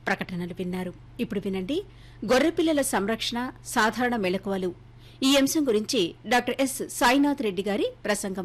ప్రకటనలు విన్నారు ఇప్పుడు వినండి గొర్రెపిల్లల సంరక్షణ సాధారణ మెలకువలు ఈ అంశం గురించి డాక్టర్ ఎస్ సాయినాథ్ రెడ్డి గారి ప్రసంగం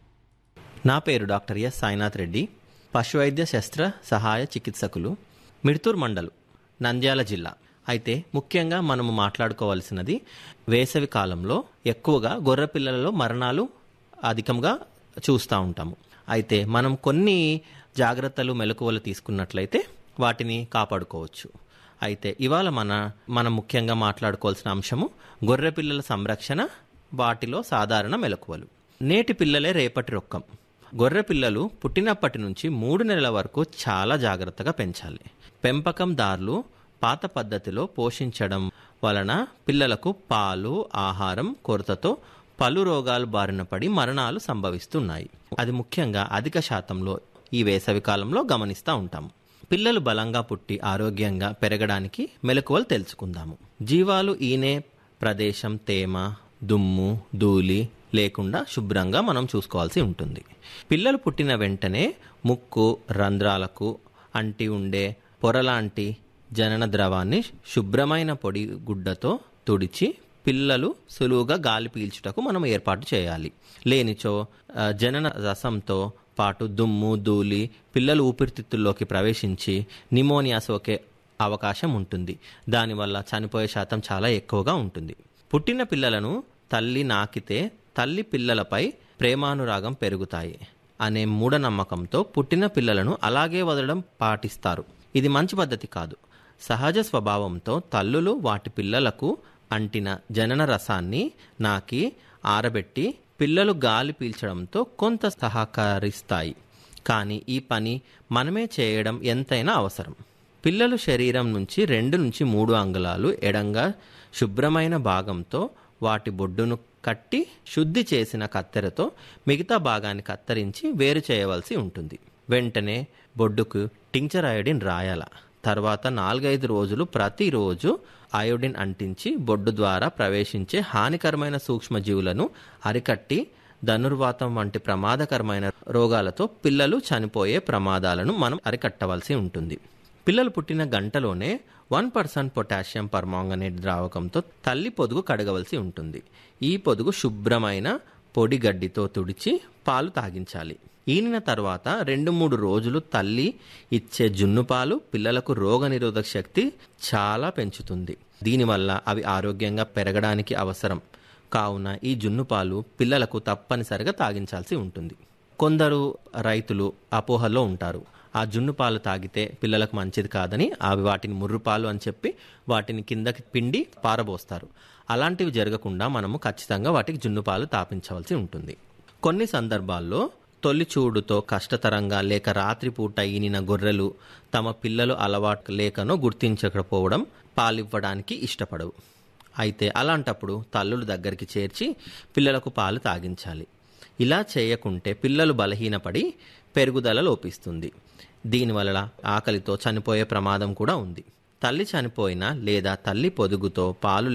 నా పేరు డాక్టర్ ఎస్ సాయినాథ్ రెడ్డి పశువైద్య శస్త్ర సహాయ చికిత్సకులు మిడ్తూర్ మండల్ నంద్యాల జిల్లా అయితే ముఖ్యంగా మనము మాట్లాడుకోవాల్సినది వేసవి కాలంలో ఎక్కువగా గొర్రె పిల్లలలో మరణాలు అధికంగా చూస్తూ ఉంటాము అయితే మనం కొన్ని జాగ్రత్తలు మెలకువలు తీసుకున్నట్లయితే వాటిని కాపాడుకోవచ్చు అయితే ఇవాళ మన మనం ముఖ్యంగా మాట్లాడుకోవాల్సిన అంశము గొర్రె పిల్లల సంరక్షణ వాటిలో సాధారణ మెలకువలు నేటి పిల్లలే రేపటి రొక్కం గొర్రె పిల్లలు పుట్టినప్పటి నుంచి మూడు నెలల వరకు చాలా జాగ్రత్తగా పెంచాలి పెంపకందారులు పాత పద్ధతిలో పోషించడం వలన పిల్లలకు పాలు ఆహారం కొరతతో పలు రోగాలు బారిన పడి మరణాలు సంభవిస్తున్నాయి అది ముఖ్యంగా అధిక శాతంలో ఈ వేసవి కాలంలో గమనిస్తూ ఉంటాము పిల్లలు బలంగా పుట్టి ఆరోగ్యంగా పెరగడానికి మెలకువలు తెలుసుకుందాము జీవాలు ఈనే ప్రదేశం తేమ దుమ్ము ధూళి లేకుండా శుభ్రంగా మనం చూసుకోవాల్సి ఉంటుంది పిల్లలు పుట్టిన వెంటనే ముక్కు రంధ్రాలకు అంటి ఉండే పొరలాంటి జనన ద్రవాన్ని శుభ్రమైన పొడి గుడ్డతో తుడిచి పిల్లలు సులువుగా గాలి పీల్చుటకు మనం ఏర్పాటు చేయాలి లేనిచో ఆ, జనన రసంతో పాటు దుమ్ము ధూళి పిల్లలు ఊపిరితిత్తుల్లోకి ప్రవేశించి నిమోనియా సోకే అవకాశం ఉంటుంది దానివల్ల చనిపోయే శాతం చాలా ఎక్కువగా ఉంటుంది పుట్టిన పిల్లలను తల్లి నాకితే తల్లి పిల్లలపై ప్రేమానురాగం పెరుగుతాయి అనే మూఢనమ్మకంతో పుట్టిన పిల్లలను అలాగే వదలడం పాటిస్తారు ఇది మంచి పద్ధతి కాదు సహజ స్వభావంతో తల్లులు వాటి పిల్లలకు అంటిన జనన రసాన్ని నాకి ఆరబెట్టి పిల్లలు గాలి పీల్చడంతో కొంత సహకరిస్తాయి కానీ ఈ పని మనమే చేయడం ఎంతైనా అవసరం పిల్లలు శరీరం నుంచి రెండు నుంచి మూడు అంగుళాలు ఎడంగా శుభ్రమైన భాగంతో వాటి బొడ్డును కట్టి శుద్ధి చేసిన కత్తెరతో మిగతా భాగాన్ని కత్తిరించి వేరు చేయవలసి ఉంటుంది వెంటనే బొడ్డుకు టించర్ అయోడిన్ రాయాల తర్వాత నాలుగైదు రోజులు ప్రతిరోజు అయోడిన్ అంటించి బొడ్డు ద్వారా ప్రవేశించే హానికరమైన సూక్ష్మజీవులను అరికట్టి ధనుర్వాతం వంటి ప్రమాదకరమైన రోగాలతో పిల్లలు చనిపోయే ప్రమాదాలను మనం అరికట్టవలసి ఉంటుంది పిల్లలు పుట్టిన గంటలోనే వన్ పర్సెంట్ పొటాషియం పర్మాంగనేట్ ద్రావకంతో తల్లి పొదుగు కడగవలసి ఉంటుంది ఈ పొదుగు శుభ్రమైన పొడి గడ్డితో తుడిచి పాలు తాగించాలి ఈనిన తర్వాత రెండు మూడు రోజులు తల్లి ఇచ్చే జున్ను పాలు పిల్లలకు రోగనిరోధక శక్తి చాలా పెంచుతుంది దీనివల్ల అవి ఆరోగ్యంగా పెరగడానికి అవసరం కావున ఈ జున్ను పాలు పిల్లలకు తప్పనిసరిగా తాగించాల్సి ఉంటుంది కొందరు రైతులు అపోహలో ఉంటారు ఆ జున్ను పాలు తాగితే పిల్లలకు మంచిది కాదని అవి వాటిని ముర్రు పాలు అని చెప్పి వాటిని కిందకి పిండి పారబోస్తారు అలాంటివి జరగకుండా మనము ఖచ్చితంగా వాటికి జున్ను పాలు తాపించవలసి ఉంటుంది కొన్ని సందర్భాల్లో తొలి చూడుతో కష్టతరంగా లేక రాత్రిపూట ఈనిన గొర్రెలు తమ పిల్లలు అలవాటు లేకనో గుర్తించకపోవడం పాలివ్వడానికి ఇష్టపడవు అయితే అలాంటప్పుడు తల్లులు దగ్గరికి చేర్చి పిల్లలకు పాలు తాగించాలి ఇలా చేయకుంటే పిల్లలు బలహీనపడి పెరుగుదల లోపిస్తుంది దీనివల్ల ఆకలితో చనిపోయే ప్రమాదం కూడా ఉంది తల్లి చనిపోయినా లేదా తల్లి పొదుగుతో పాలు